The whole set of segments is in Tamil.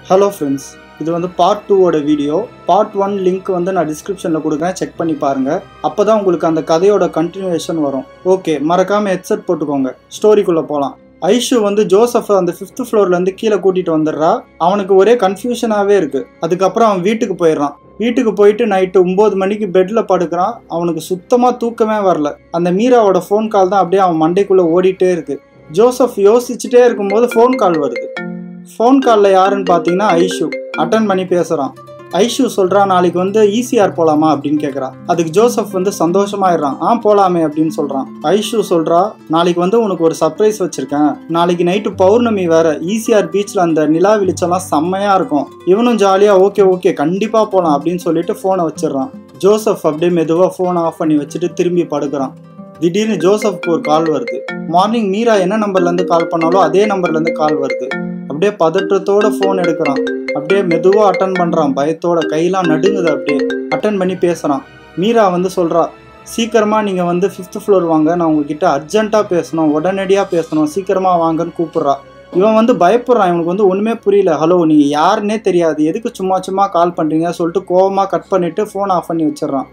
ஹலோ ஃப்ரெண்ட்ஸ் இது வந்து பார்ட் டூவோட வீடியோ பார்ட் ஒன் லிங்க் வந்து நான் டிஸ்கிரிப்ஷனில் கொடுக்குறேன் செக் பண்ணி பாருங்கள் அப்போ தான் உங்களுக்கு அந்த கதையோட கண்டினியூஷன் வரும் ஓகே மறக்காமல் ஹெட்செட் போட்டுக்கோங்க ஸ்டோரிக்குள்ளே போகலாம் ஐஷு வந்து ஜோசப் அந்த ஃபிஃப்த் ஃப்ளோர்லேருந்து கீழே கூட்டிகிட்டு வந்துடுறா அவனுக்கு ஒரே கன்ஃபியூஷனாகவே இருக்குது அதுக்கப்புறம் அவன் வீட்டுக்கு போயிடுறான் வீட்டுக்கு போயிட்டு நைட்டு ஒம்பது மணிக்கு பெட்டில் படுக்கிறான் அவனுக்கு சுத்தமாக தூக்கமே வரல அந்த மீராவோட ஃபோன் கால் தான் அப்படியே அவன் மண்டைக்குள்ளே ஓடிட்டே இருக்கு ஜோசப் யோசிச்சுட்டே இருக்கும்போது ஃபோன் கால் வருது ஃபோன் காலில் யாருன்னு பார்த்தீங்கன்னா ஐஷு அட்டன் பண்ணி பேசுகிறான் ஐஷு சொல்கிறா நாளைக்கு வந்து ஈசிஆர் போகலாமா அப்படின்னு கேட்குறான் அதுக்கு ஜோசப் வந்து சந்தோஷமாயிடுறான் ஆ போகலாமே அப்படின்னு சொல்கிறான் ஐஷு சொல்கிறா நாளைக்கு வந்து உனக்கு ஒரு சர்ப்ரைஸ் வச்சுருக்கேன் நாளைக்கு நைட்டு பௌர்ணமி வேற ஈசிஆர் பீச்சில் அந்த நிலா வெளிச்சம்லாம் செம்மையாக இருக்கும் இவனும் ஜாலியாக ஓகே ஓகே கண்டிப்பாக போகலாம் அப்படின்னு சொல்லிட்டு ஃபோனை வச்சிடுறான் ஜோசப் அப்படியே மெதுவாக ஃபோனை ஆஃப் பண்ணி வச்சுட்டு திரும்பி படுக்கிறான் திடீர்னு ஜோசப்க்கு ஒரு கால் வருது மார்னிங் மீரா என்ன நம்பர்லேருந்து கால் பண்ணாலும் அதே நம்பர்லேருந்து கால் வருது அப்படியே பதற்றத்தோட ஃபோன் எடுக்கிறான் அப்படியே மெதுவாக அட்டன் பண்ணுறான் பயத்தோட கையெல்லாம் நடுங்குது அப்படியே அட்டன் பண்ணி பேசுகிறான் மீரா வந்து சொல்கிறா சீக்கிரமாக நீங்கள் வந்து ஃபிஃப்த் ஃப்ளோர் வாங்க நான் உங்ககிட்ட அர்ஜென்ட்டாக பேசணும் உடனடியாக பேசணும் சீக்கிரமாக வாங்கன்னு கூப்பிட்றா இவன் வந்து பயப்படுறான் இவனுக்கு வந்து ஒன்றுமே புரியல ஹலோ நீங்கள் யாருன்னே தெரியாது எதுக்கு சும்மா சும்மா கால் பண்ணுறீங்க சொல்லிட்டு கோவமாக கட் பண்ணிவிட்டு ஃபோன் ஆஃப் பண்ணி வச்சிடுறான்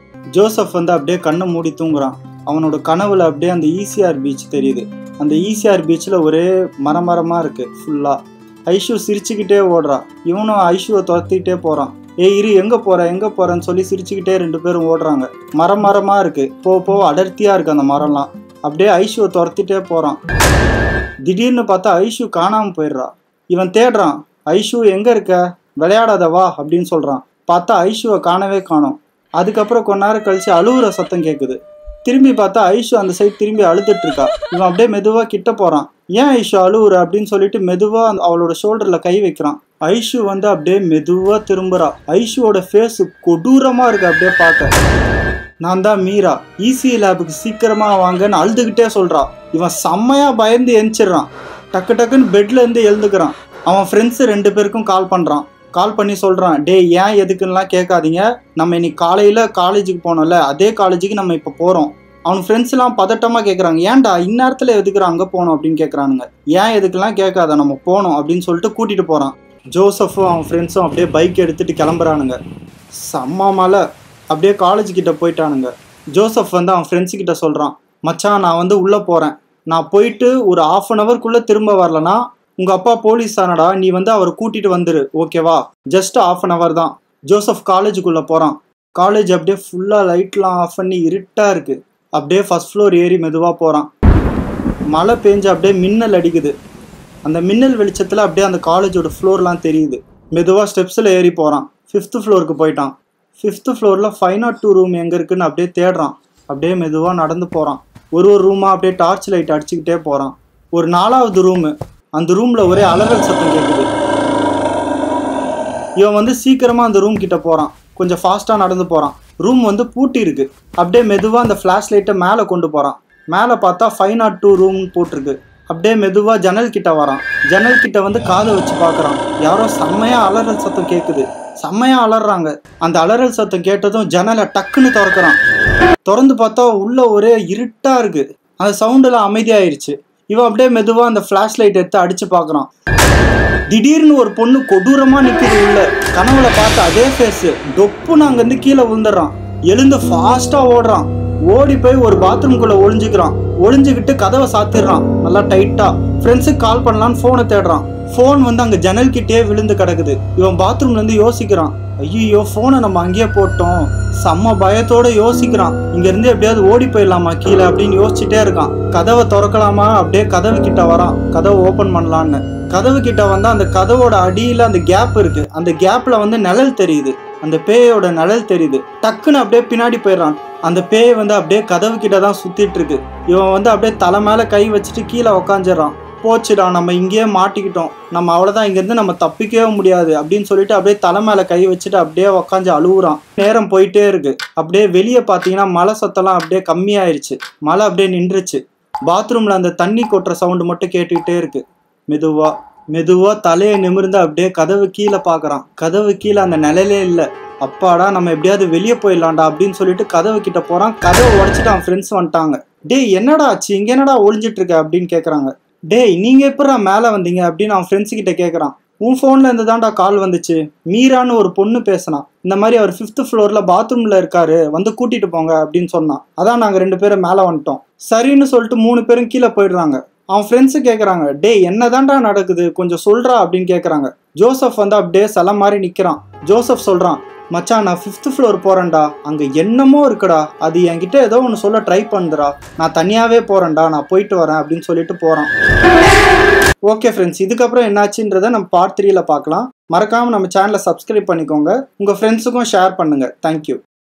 ஜோசப் வந்து அப்படியே கண்ணை மூடி தூங்குறான் அவனோட கனவுல அப்படியே அந்த ஈசிஆர் பீச் தெரியுது அந்த ஈசிஆர் பீச்சில் ஒரே மரமரமாக இருக்குது ஃபுல்லாக ஐஷு சிரிச்சுக்கிட்டே ஓடுறா இவனும் ஐஷுவை துரத்திக்கிட்டே போகிறான் ஏய் இரு எங்கே போகிற எங்கே போகிறேன்னு சொல்லி சிரிச்சுக்கிட்டே ரெண்டு பேரும் ஓடுறாங்க மரம் மரமாக இருக்குது போக போக அடர்த்தியாக இருக்குது அந்த மரம்லாம் அப்படியே ஐஷுவை துரத்திட்டே போகிறான் திடீர்னு பார்த்தா ஐஷு காணாமல் போயிடுறா இவன் தேடுறான் ஐஷு எங்கே இருக்க விளையாடாத வா அப்படின்னு சொல்கிறான் பார்த்தா ஐஷுவை காணவே காணோம் அதுக்கப்புறம் கொஞ்ச நேரம் கழிச்சு அழுகுற சத்தம் கேட்குது திரும்பி பார்த்தா ஐஷு அந்த சைடு திரும்பி அழுதுட்டு இருக்கா இவன் அப்படியே மெதுவாக கிட்ட போகிறான் ஏன் ஐஷு அழுவுற அப்படின்னு சொல்லிட்டு மெதுவாக அவளோட ஷோல்டரில் கை வைக்கிறான் ஐஷு வந்து அப்படியே மெதுவாக திரும்புறா ஐஷுவோட ஃபேஸ் கொடூரமாக இருக்கு அப்படியே பார்க்க நான் தான் மீரா இசி லேபுக்கு சீக்கிரமா வாங்கன்னு அழுதுகிட்டே சொல்றா இவன் செம்மையா பயந்து எந்திரிடுறான் டக்கு டக்குன்னு பெட்ல இருந்து எழுந்துக்கிறான் அவன் ஃப்ரெண்ட்ஸ் ரெண்டு பேருக்கும் கால் பண்றான் கால் பண்ணி சொல்றான் டே ஏன் எதுக்குன்னுலாம் கேட்காதீங்க நம்ம இன்னைக்கு காலையில காலேஜுக்கு போனோம்ல அதே காலேஜுக்கு நம்ம இப்போ போறோம் அவன் ஃப்ரெண்ட்ஸ் எல்லாம் பதட்டமா கேட்குறாங்க ஏன்டா இந்நேரத்துல எதுக்குற அங்க போனோம் அப்படின்னு கேட்குறானுங்க ஏன் எதுக்கெல்லாம் கேட்காத நம்ம போனோம் அப்படின்னு சொல்லிட்டு கூட்டிட்டு போறான் ஜோசஃபும் அவன் ஃப்ரெண்ட்ஸும் அப்படியே பைக் எடுத்துட்டு கிளம்புறானுங்க செம்ம மலை அப்படியே காலேஜ் கிட்ட போயிட்டானுங்க ஜோசப் வந்து அவன் ஃப்ரெண்ட்ஸ் கிட்ட சொல்கிறான் மச்சான் நான் வந்து உள்ளே போகிறேன் நான் போயிட்டு ஒரு ஆஃப் அன் ஹவர்க்குள்ளே திரும்ப வரலனா உங்கள் அப்பா போலீஸ் தானடா நீ வந்து அவரை கூட்டிகிட்டு வந்துரு ஓகேவா ஜஸ்ட் ஆஃப் அன் ஹவர் தான் ஜோசப் காலேஜுக்குள்ளே போகிறான் காலேஜ் அப்படியே ஃபுல்லாக லைட்லாம் ஆஃப் பண்ணி இருட்டாக இருக்குது அப்படியே ஃபஸ்ட் ஃப்ளோர் ஏறி மெதுவாக போகிறான் மழை பெஞ்சு அப்படியே மின்னல் அடிக்குது அந்த மின்னல் வெளிச்சத்தில் அப்படியே அந்த காலேஜோட ஃப்ளோர்லாம் தெரியுது மெதுவாக ஸ்டெப்ஸில் ஏறி போகிறான் ஃபிஃப்த்து ஃப்ளோருக்கு போயிட்டான் ஃபிஃப்த்து ஃப்ளோரில் ஃபைவ் நாட் டூ ரூம் எங்கே இருக்குன்னு அப்படியே தேடுறான் அப்படியே மெதுவாக நடந்து போகிறான் ஒரு ஒரு ரூமாக அப்படியே டார்ச் லைட் அடிச்சுக்கிட்டே போகிறான் ஒரு நாலாவது ரூமு அந்த ரூமில் ஒரே அலறல் சத்தம் கேட்குது இவன் வந்து சீக்கிரமாக அந்த ரூம் கிட்ட போகிறான் கொஞ்சம் ஃபாஸ்ட்டாக நடந்து போகிறான் ரூம் வந்து பூட்டி இருக்கு அப்படியே மெதுவாக அந்த ஃப்ளாஷ் லைட்டை மேலே கொண்டு போகிறான் மேலே பார்த்தா ஃபைவ் நாட் டூ ரூம் போட்டிருக்கு அப்படியே மெதுவாக ஜன்னல் கிட்ட வரான் ஜன்னல் கிட்ட வந்து காதை வச்சு பார்க்குறான் யாரோ செம்மையாக அலறல் சத்தம் கேட்குது செம்மையா அலறாங்க அந்த அலறல் சத்தம் கேட்டதும் ஜன்னலை டக்குன்னு திறக்கிறான் திறந்து பார்த்தா உள்ள ஒரே இருட்டா இருக்கு அந்த சவுண்டெல்லாம் அமைதியாயிருச்சு இவன் அப்படியே மெதுவா அந்த ஃபிளாஷ் லைட் எடுத்து அடிச்சு பார்க்கறான் திடீர்னு ஒரு பொண்ணு கொடூரமா நிக்குது உள்ள கனவுல பார்த்த அதே ஃபேஸ் டொப்புன்னு அங்கிருந்து கீழே விழுந்துடுறான் எழுந்து ஃபாஸ்டா ஓடுறான் ஓடி போய் ஒரு பாத்ரூம்குள்ள ஒளிஞ்சுக்கிறான் ஒளிஞ்சுக்கிட்டு கதவை சாத்திடுறான் நல்லா டைட்டா ஃப்ரெண்ட்ஸுக்கு கால் பண்ணலான்னு ஃபோனை தேடுறான் ஃபோன் வந்து அங்கே ஜன்னல் கிட்டே விழுந்து கிடக்குது இவன் பாத்ரூம்ல இருந்து யோசிக்கிறான் ஐயோ ஃபோனை நம்ம அங்கேயே போட்டோம் செம்ம பயத்தோட யோசிக்கிறான் இங்க இருந்து எப்படியாவது ஓடி போயிடலாமா கீழே அப்படின்னு யோசிச்சுட்டே இருக்கான் கதவை திறக்கலாமா அப்படியே கதவு கிட்ட வரான் கதவை ஓபன் பண்ணலான்னு கதவு கிட்ட வந்தா அந்த கதவோட அடியில அந்த கேப் இருக்கு அந்த கேப்ல வந்து நிழல் தெரியுது அந்த பேயோட நிழல் தெரியுது டக்குன்னு அப்படியே பின்னாடி போயிடுறான் அந்த பேய் வந்து அப்படியே கதவு கிட்ட தான் சுத்திட்டு இருக்கு இவன் வந்து அப்படியே தலை மேல கை வச்சுட்டு கீழே உக்காந்துடுறான் போச்சுடா நம்ம இங்கேயே மாட்டிக்கிட்டோம் நம்ம அவ்வளோதான் இங்கேருந்து நம்ம தப்பிக்கவே முடியாது அப்படின்னு சொல்லிட்டு அப்படியே தலை மேலே கை வச்சுட்டு அப்படியே உக்காந்து அழுகுறான் நேரம் போயிட்டே இருக்கு அப்படியே வெளியே பார்த்தீங்கன்னா மழை சத்தம்லாம் அப்படியே கம்மியாயிருச்சு மழை அப்படியே நின்றுச்சு பாத்ரூமில் அந்த தண்ணி கொட்டுற சவுண்டு மட்டும் கேட்டுக்கிட்டே இருக்கு மெதுவா மெதுவா தலையை நிமிர்ந்து அப்படியே கதவு கீழே பார்க்கறான் கதவு கீழே அந்த நிழலே இல்லை அப்பாடா நம்ம எப்படியாவது வெளியே போயிடலாம்டா அப்படின்னு சொல்லிட்டு கதவு கிட்ட போறான் கதவை உடச்சிட்டு அவன் ஃப்ரெண்ட்ஸ் வந்துட்டாங்க டேய் என்னடா ஆச்சு இங்க என்னடா ஒளிஞ்சிட்டு இருக்க அப்படின்னு கேக்குறாங்க டேய் நீங்க எப்படா மேலே வந்தீங்க அப்படின்னு அவன் ஃப்ரெண்ட்ஸ் கிட்ட கேட்குறான் உன் ஃபோன்ல இருந்து தான்டா கால் வந்துச்சு மீரான்னு ஒரு பொண்ணு பேசினா இந்த மாதிரி அவர் ஃபிஃப்த் ஃப்ளோர்ல பாத்ரூம்ல இருக்காரு வந்து கூட்டிட்டு போங்க அப்படின்னு சொன்னான் அதான் நாங்க ரெண்டு பேரும் மேல வந்துட்டோம் சரின்னு சொல்லிட்டு மூணு பேரும் கீழே போயிடுறாங்க அவன் ஃப்ரெண்ட்ஸு கேட்குறாங்க டேய் என்னதான்டா நடக்குது கொஞ்சம் சொல்றா அப்படின்னு கேட்குறாங்க ஜோசப் வந்து அப்படியே சில மாதிரி நிற்கிறான் ஜோசப் சொல்கிறான் மச்சான் நான் ஃபிஃப்த் ஃப்ளோர் போகிறேன்டா அங்கே என்னமோ இருக்குடா அது என்கிட்ட ஏதோ ஒன்று சொல்ல ட்ரை பண்ணுறா நான் தனியாகவே போகிறேன்டா நான் போயிட்டு வரேன் அப்படின்னு சொல்லிட்டு போகிறான் ஓகே ஃப்ரெண்ட்ஸ் இதுக்கப்புறம் என்னாச்சுன்றதை நம்ம பார்ட் த்ரீல பார்க்கலாம் மறக்காமல் நம்ம சேனலை சப்ஸ்கிரைப் பண்ணிக்கோங்க உங்கள் ஃப்ரெண்ட்ஸுக்கும் ஷேர் பண்ணுங்கள் தேங்க்யூ